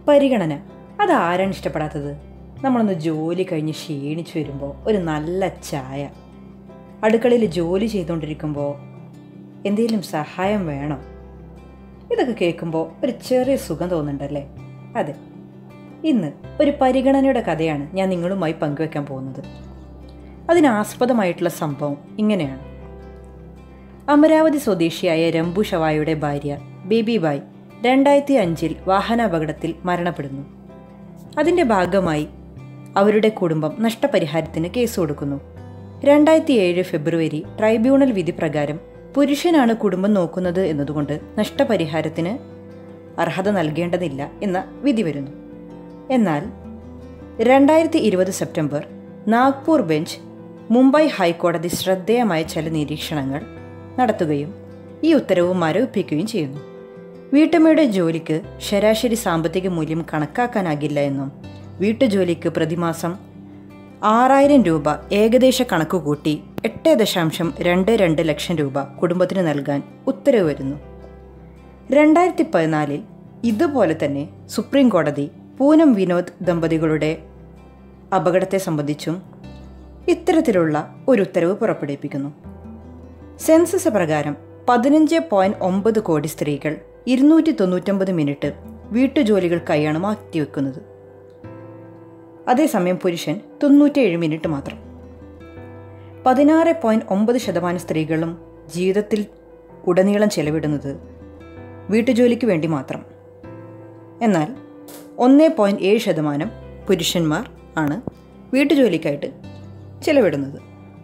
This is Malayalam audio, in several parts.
പരിഗണന അതാരാണ് ഇഷ്ടപ്പെടാത്തത് നമ്മളൊന്ന് ജോലി കഴിഞ്ഞ് ക്ഷീണിച്ചു വരുമ്പോൾ ഒരു നല്ല ചായ അടുക്കളയിൽ ജോലി ചെയ്തുകൊണ്ടിരിക്കുമ്പോൾ എന്തെങ്കിലും സഹായം വേണം ഇതൊക്കെ കേൾക്കുമ്പോൾ ഒരു ചെറിയ സുഖം തോന്നുന്നുണ്ടല്ലേ അതെ ഇന്ന് ഒരു പരിഗണനയുടെ കഥയാണ് ഞാൻ നിങ്ങളുമായി പങ്കുവെക്കാൻ പോകുന്നത് അതിനാസ്പദമായിട്ടുള്ള സംഭവം ഇങ്ങനെയാണ് അമരാവതി സ്വദേശിയായ രംബു ഷവായുടെ ഭാര്യ ബേബി ബായ് രണ്ടായിരത്തി അഞ്ചിൽ വാഹനാപകടത്തിൽ മരണപ്പെടുന്നു അതിൻ്റെ ഭാഗമായി അവരുടെ കുടുംബം നഷ്ടപരിഹാരത്തിന് കേസ് കൊടുക്കുന്നു രണ്ടായിരത്തി ഏഴ് ഫെബ്രുവരി ട്രൈബ്യൂണൽ വിധി പ്രകാരം പുരുഷനാണ് കുടുംബം നോക്കുന്നത് എന്നതുകൊണ്ട് നഷ്ടപരിഹാരത്തിന് അർഹത നൽകേണ്ടതില്ല എന്ന വിധി വരുന്നു എന്നാൽ രണ്ടായിരത്തി ഇരുപത് സെപ്റ്റംബർ നാഗ്പൂർ ബെഞ്ച് മുംബൈ ഹൈക്കോടതി ശ്രദ്ധേയമായ ചില നിരീക്ഷണങ്ങൾ നടത്തുകയും ഈ ഉത്തരവ് മരവിപ്പിക്കുകയും ചെയ്യുന്നു വീട്ടമ്മയുടെ ജോലിക്ക് ശരാശരി സാമ്പത്തിക മൂല്യം കണക്കാക്കാനാകില്ല എന്നും വീട്ടുജോലിക്ക് പ്രതിമാസം ആറായിരം രൂപ ഏകദേശ കണക്ക് കൂട്ടി എട്ട് ദശാംശം രണ്ട് രണ്ട് ലക്ഷം രൂപ കുടുംബത്തിന് നൽകാൻ ഉത്തരവ് വരുന്നു രണ്ടായിരത്തി പതിനാലിൽ ഇതുപോലെ തന്നെ സുപ്രീം കോടതി പൂനം വിനോദ് ദമ്പതികളുടെ അപകടത്തെ സംബന്ധിച്ചും ഇത്തരത്തിലുള്ള ഒരു ഉത്തരവ് പുറപ്പെടുവിപ്പിക്കുന്നു സെൻസസ് പ്രകാരം പതിനഞ്ച് പോയിന്റ് ഒമ്പത് കോടി സ്ത്രീകൾ ഇരുന്നൂറ്റി തൊണ്ണൂറ്റൊമ്പത് മിനിറ്റ് വീട്ടുജോലികൾക്കായാണ് മാറ്റിവെക്കുന്നത് അതേസമയം പുരുഷൻ തൊണ്ണൂറ്റേഴ് മിനിറ്റ് മാത്രം പതിനാറ് പോയിന്റ് ഒമ്പത് ശതമാനം സ്ത്രീകളും ജീവിതത്തിൽ ഉടനീളം ചെലവിടുന്നത് വീട്ടുജോലിക്ക് വേണ്ടി മാത്രം എന്നാൽ ഒന്ന് പോയിന്റ് ഏഴ് ശതമാനം പുരുഷന്മാർ ആണ് വീട്ടുജോലിക്കായിട്ട് ചെലവിടുന്നത്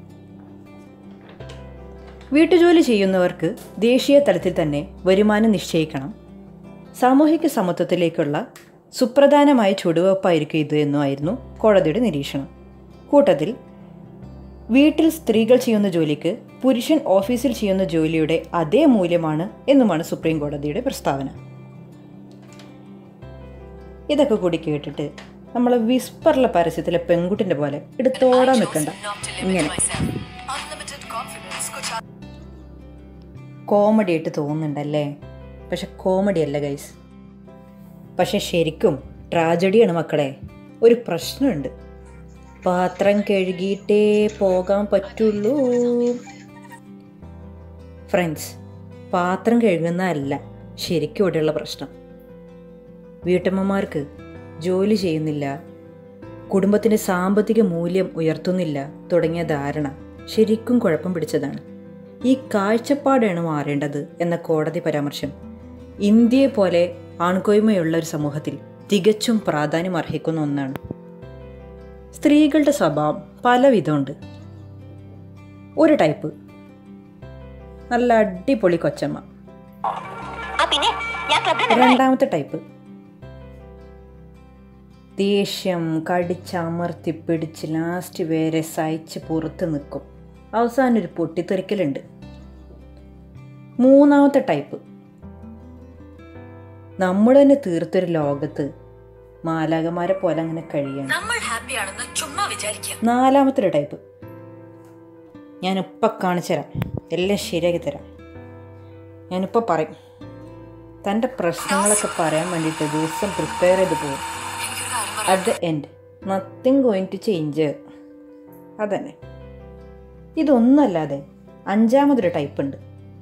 വീട്ടുജോലി ചെയ്യുന്നവർക്ക് ദേശീയ തലത്തിൽ തന്നെ വരുമാനം നിശ്ചയിക്കണം സാമൂഹിക സമത്വത്തിലേക്കുള്ള സുപ്രധാനമായ ചുവടുവെപ്പായിരിക്കും ഇത് എന്നുമായിരുന്നു കോടതിയുടെ നിരീക്ഷണം കൂട്ടത്തിൽ വീട്ടിൽ സ്ത്രീകൾ ചെയ്യുന്ന ജോലിക്ക് പുരുഷൻ ഓഫീസിൽ ചെയ്യുന്ന ജോലിയുടെ അതേ മൂല്യമാണ് എന്നുമാണ് സുപ്രീം കോടതിയുടെ പ്രസ്താവന ഇതൊക്കെ കൂടി കേട്ടിട്ട് നമ്മൾ വിസ്പറിലെ പരസ്യത്തിലെ പെൺകുട്ടിൻ്റെ പോലെ എടുത്തോടാൻ നിൽക്കണ്ട ഇങ്ങനെ കോമഡി ആയിട്ട് തോന്നുന്നുണ്ടല്ലേ പക്ഷെ കോമഡി അല്ല ഗൈസ് പക്ഷെ ശരിക്കും ട്രാജഡിയാണ് മക്കളെ ഒരു പ്രശ്നമുണ്ട് പാത്രം കഴുകിയിട്ടേ പോകാൻ പറ്റുള്ളൂ ഫ്രണ്ട്സ് പാത്രം കഴുകുന്നതല്ല ശരിക്കും ഇവിടെയുള്ള പ്രശ്നം വീട്ടമ്മമാർക്ക് ജോലി ചെയ്യുന്നില്ല കുടുംബത്തിൻ്റെ സാമ്പത്തിക മൂല്യം ഉയർത്തുന്നില്ല തുടങ്ങിയ ധാരണ ശരിക്കും കുഴപ്പം പിടിച്ചതാണ് ഈ കാഴ്ചപ്പാടാണ് മാറേണ്ടത് എന്ന കോടതി പരാമർശം ഇന്ത്യയെ പോലെ ആൺകൊയ്മയുള്ള ഒരു സമൂഹത്തിൽ തികച്ചും പ്രാധാന്യം അർഹിക്കുന്ന ഒന്നാണ് സ്ത്രീകളുടെ സ്വഭാവം പലവിധമുണ്ട് ഒരു ടൈപ്പ് നല്ല അടിപൊളി കൊച്ചമ്മ രണ്ടാമത്തെ ടൈപ്പ് ദേഷ്യം കടിച്ചമർത്തി പിടിച്ച് ലാസ്റ്റ് വരെ സഹിച്ച് പുറത്ത് നിൽക്കും അവസാനം ഒരു പൊട്ടിത്തെറിക്കലുണ്ട് മൂന്നാമത്തെ ടൈപ്പ് നമ്മൾ തന്നെ തീർത്തൊരു ലോകത്ത് മാലാകമാരെ പോലെ അങ്ങനെ കഴിയാണ് നമ്മൾ ഹാപ്പിയാണെന്ന് ചുമ്മാ വിചാരിക്കുക നാലാമത്തെ ഒരു ടൈപ്പ് ഞാനിപ്പം കാണിച്ചു തരാം എല്ലാം ശരിയാക്കി തരാം ഞാനിപ്പോൾ പറയും തൻ്റെ പ്രശ്നങ്ങളൊക്കെ പറയാൻ വേണ്ടിയിട്ട് ദിവസം പ്രിപ്പയർ ചെയ്ത് പോകും എനിക്കൊരു കാര്യം പറയാം at the end nothing going to change അതന്നെ ഇതൊന്നല്ലാതെ അഞ്ചാമതൊരു ടൈപ്പ് ഉണ്ട്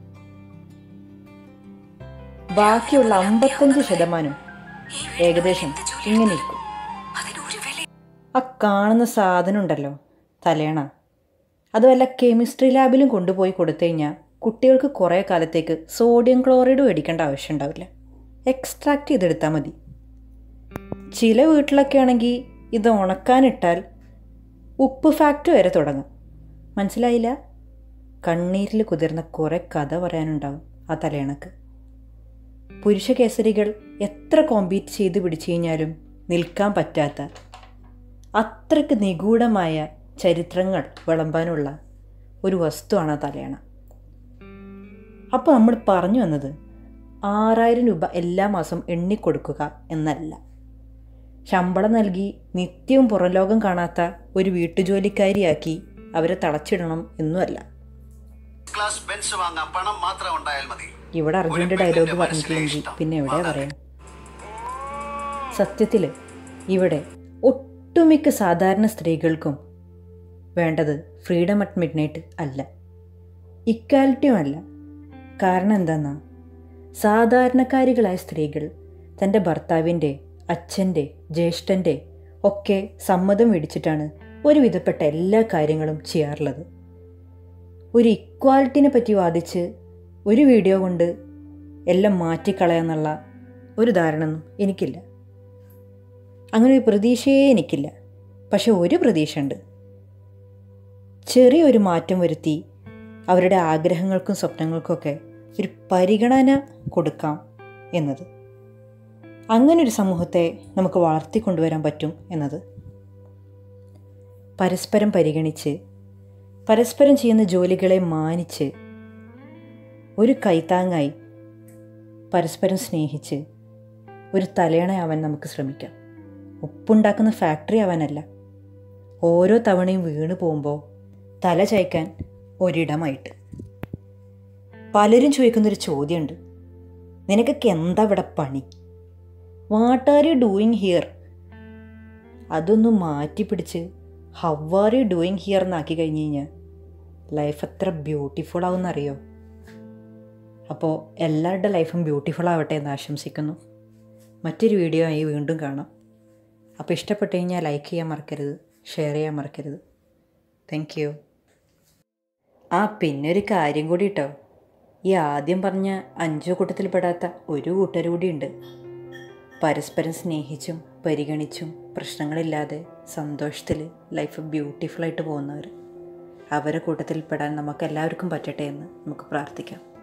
ബാക്കിയുള്ള അമ്പത്തഞ്ച് ശതമാനം ഏകദേശം ഇങ്ങനെ ഇരിക്കും അതിനൊരു വില ആ കാണുന്ന സാധനം ഉണ്ടല്ലോ തലേണ അത് വല്ല കെമിസ്ട്രി ലാബിലും കൊണ്ടുപോയി കൊടുത്തു കഴിഞ്ഞാൽ കുട്ടികൾക്ക് കുറേ കാലത്തേക്ക് സോഡിയം ക്ലോറൈഡ് മേടിക്കേണ്ട ആവശ്യം ഉണ്ടാവില്ല എക്സ്ട്രാക്ട് ചെയ്തെടുത്താൽ മതി ചില വീട്ടിലൊക്കെ ആണെങ്കിൽ ഇത് ഉണക്കാനിട്ടാൽ ഉപ്പ് ഫാക്ടറി വരെ തുടങ്ങും മനസ്സിലായില്ല കണ്ണീരിൽ കുതിർന്ന കുറേ കഥ പറയാനുണ്ടാവും ആ തലയണക്ക് പുരുഷ കേസരികൾ എത്ര കോമ്പീറ്റ് ചെയ്ത് പിടിച്ചു കഴിഞ്ഞാലും നിൽക്കാൻ പറ്റാത്ത അത്രയ്ക്ക് നിഗൂഢമായ ചരിത്രങ്ങൾ വിളമ്പാനുള്ള ഒരു വസ്തുവാണ് ആ തലയണ അപ്പോൾ നമ്മൾ പറഞ്ഞു വന്നത് ആറായിരം രൂപ എല്ലാ മാസം എണ്ണിക്കൊടുക്കുക എന്നല്ല ശമ്പളം നൽകി നിത്യവും പുറംലോകം കാണാത്ത ഒരു വീട്ടുജോലിക്കാരിയാക്കി അവരെ തളച്ചിടണം എന്നുമല്ല ക്ലാസ് ബെൻസ് വാങ്ങാൻ പണം മാത്രം ഉണ്ടായാൽ മതി ഇവിടെ അർജുൻ്റെ ഡയലോഗ് പറഞ്ഞിട്ടില്ലെങ്കിൽ പിന്നെ എവിടെയാ പറയാം സത്യത്തിൽ ഇവിടെ ഒട്ടുമിക്ക സാധാരണ സ്ത്രീകൾക്കും വേണ്ടത് ഫ്രീഡം അറ്റ് മിഡ് നൈറ്റ് അല്ല ഇക്വാലിറ്റിയും അല്ല കാരണം എന്താന്നാ സാധാരണക്കാരികളായ സ്ത്രീകൾ തൻ്റെ ഭർത്താവിൻ്റെ അച്ഛൻ്റെ ജ്യേഷ്ഠൻ്റെ ഒക്കെ സമ്മതം മേടിച്ചിട്ടാണ് ഒരുവിധപ്പെട്ട എല്ലാ കാര്യങ്ങളും ചെയ്യാറുള്ളത് ഒരു ഇക്വാലിറ്റിനെ പറ്റി വാദിച്ച് ഒരു വീഡിയോ കൊണ്ട് എല്ലാം മാറ്റിക്കളയാന്നുള്ള ഒരു ധാരണയൊന്നും എനിക്കില്ല അങ്ങനെ ഒരു പ്രതീക്ഷയേ എനിക്കില്ല പക്ഷെ ഒരു പ്രതീക്ഷയുണ്ട് ചെറിയൊരു മാറ്റം വരുത്തി അവരുടെ ആഗ്രഹങ്ങൾക്കും സ്വപ്നങ്ങൾക്കൊക്കെ ഒരു പരിഗണന കൊടുക്കാം എന്നത് അങ്ങനെ ഒരു സമൂഹത്തെ നമുക്ക് വളർത്തിക്കൊണ്ടുവരാൻ പറ്റും എന്നത് പരസ്പരം പരിഗണിച്ച് പരസ്പരം ചെയ്യുന്ന ജോലികളെ മാനിച്ച് ഒരു കൈത്താങ്ങായി പരസ്പരം സ്നേഹിച്ച് ഒരു തലയണയാവാൻ നമുക്ക് ശ്രമിക്കാം ഉപ്പുണ്ടാക്കുന്ന ഫാക്ടറി ആവാനല്ല ഓരോ തവണയും വീണ് പോകുമ്പോൾ തല ചായ്ക്കാൻ ഒരിടമായിട്ട് പലരും ചോദിക്കുന്നൊരു ചോദ്യമുണ്ട് നിനക്കൊക്കെ എന്താ ഇവിടെ പണി what are you doing here അതൊന്ന് മാറ്റി പിടിച്ച് how are you doing here എന്നാക്കി കഴിഞ്ഞ് കഴിഞ്ഞാൽ ലൈഫ് എത്ര ബ്യൂട്ടിഫുൾ ആവുമെന്നറിയോ അപ്പോൾ എല്ലാവരുടെ ലൈഫും ബ്യൂട്ടിഫുൾ ആവട്ടെ എന്ന് ആശംസിക്കുന്നു മറ്റൊരു വീഡിയോ ആയി വീണ്ടും കാണാം അപ്പോൾ ഇഷ്ടപ്പെട്ട് കഴിഞ്ഞാൽ ലൈക്ക് ചെയ്യാൻ മറക്കരുത് ഷെയർ ചെയ്യാൻ മറക്കരുത് താങ്ക് യു ആ പിന്നെ ഒരു കാര്യം കൂടി കേട്ടോ ഈ ആദ്യം പറഞ്ഞ അഞ്ചു കൂട്ടത്തിൽപ്പെടാത്ത ഒരു കൂട്ടർ കൂടിയുണ്ട് പരസ്പരം സ്നേഹിച്ചും പരിഗണിച്ചും പ്രശ്നങ്ങളില്ലാതെ സന്തോഷത്തിൽ ലൈഫ് ബ്യൂട്ടിഫുള്ളായിട്ട് പോകുന്നവർ അവരെ കൂട്ടത്തിൽപ്പെടാൻ നമുക്ക് എല്ലാവർക്കും പറ്റട്ടെ എന്ന് നമുക്ക് പ്രാർത്ഥിക്കാം